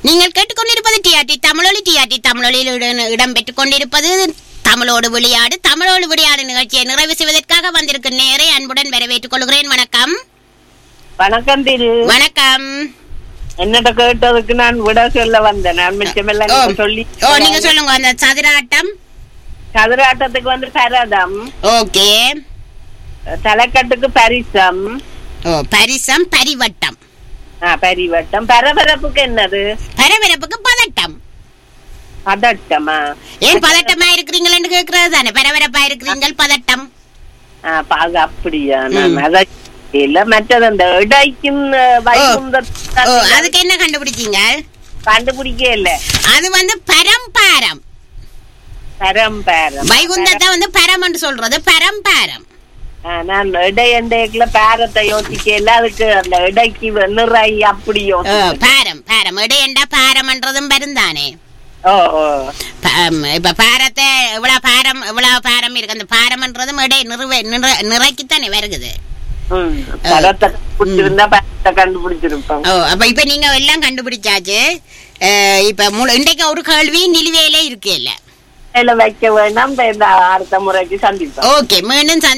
நீங்கள் கேட்டுக்கொண்டிருப்பது டிஆர்டி தமிழொலி டிஆர்டி தமிழொலியில் இடம் இடம்பெற்றுக் கொண்டிருப்பது தமிழோடு விளையாடு தமிழோடு விளையாடு நிகழ்ச்சியை நிறைவு செய்வதற்காக வந்திருக்கும் நேரை அன்புடன் வரவேற்றுக் கொள்கிறேன் வணக்கம் வணக்கம் திரு வணக்கம் என்னட்ட கேட்டதுக்கு நான் விட சொல்ல வந்தேன் நான் மிச்சமெல்லாம் ஓ, நீங்க சொல்லி ஓ நீங்க சொல்லுங்க அந்த சதுராட்டம் சதுராட்டத்துக்கு வந்து பரதம் ஓகே தலைக்கட்டுக்கு பரிசம் ஓ பரிசம் பரிவட்டம் ஆ, பரிவட்டம் பரபரப்புக்கு என்னது பரபரப்புக்கு பதட்டம் பதட்டமா ஏன் பதட்டமா இருக்கிறீங்களன்னு கேக்குறது தானே பரபரப்பா இருக்கிறீங்கள் பதட்டம் ஆ, பாக அப்படியா நான் அத இல்ல மற்றது அந்த இடைக்கும் ஓ, வைகுந்த அதுக்கு என்ன கண்டுபிடிச்சீங்க கண்டுபிடிக்க இல்ல அது வந்து பரம்பாரம் பரம்பரம் வைகுந்தத்தை வந்து பரம்னு சொல்றது பரம்பாரம் ஆ, நான் இடையண்டைக்குள்ள பேரத்தை யோசிக்கல அதுக்கு அந்த இடைக்கு நிறை அப்படி ஓ, யோசிச்சேன். பாரம் பாரம் இடையண்டா பாரம்ன்றதும் வருந்தானே ஓ ஓ ப- இப்ப பாரத்தை இவ்வளவு பாரம் இவ்வளவு பாரம் இருக்கு அந்த பாரம்ன்றதும் இடை நிறுவ நிற- நிறைக்குத்தானே வருகுது ம், பரத்தை கண்டுபிடிச்சிருந்தா பரத்தை கண்டுபிடிச்சிருப்போம் ஓ அப்ப இப்ப நீங்க எல்லாம் கண்டுபிடிச்சாச்சு அஹ், இப்ப முழு- இன்றைக்கு ஒரு கேள்வி நிலுவையில இருக்கு இல்ல வேலை வைக்க வேண்டாம் இப்ப இந்த அடுத்த முறைக்கு சந்திப்போம் ஓகே மீண்டும் சந்தி